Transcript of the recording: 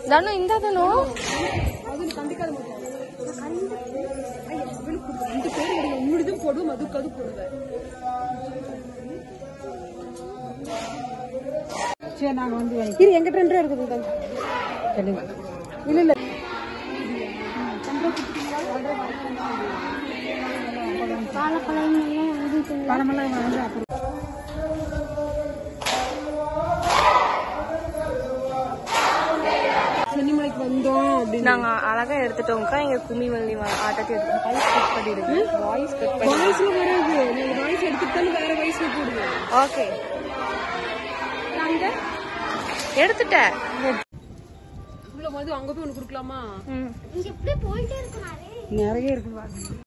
தனு இந்த தனு அது நீ கண்டிக்காத மாட்டோம் ரெண்டு பேர் வருங்க உன்னுடையதும் போடுவோம் அதுக்கு அது போடுவேன் சரி நாங்க வந்து இரு எங்கிட்ட ரெண்டு இருக்குது இல்ல இல்ல பழமெல்லாம் வந்து அப்புறம் சென்னிமலைக்கு வந்தோம் அப்படின்னு நாங்க அழகா எடுத்துட்டோம்க்கா எங்க கும்மி வள்ளி ஆட்டத்தை எடுத்து வாய்ஸ் கட் பண்ணிடுங்க வாய்ஸ் கட் பண்ணி வாய்ஸ்ல வராது நீங்க வாய்ஸ் எடுத்துக்கிட்டாலும் வேற வாய்ஸ்ல போடுவோம் ஓகே எடுத்துட்டேன் இவ்வளவு மது அங்க போய் ஒண்ணு குடுக்கலாமா ம் நிறைய இருக்கு பாருங்க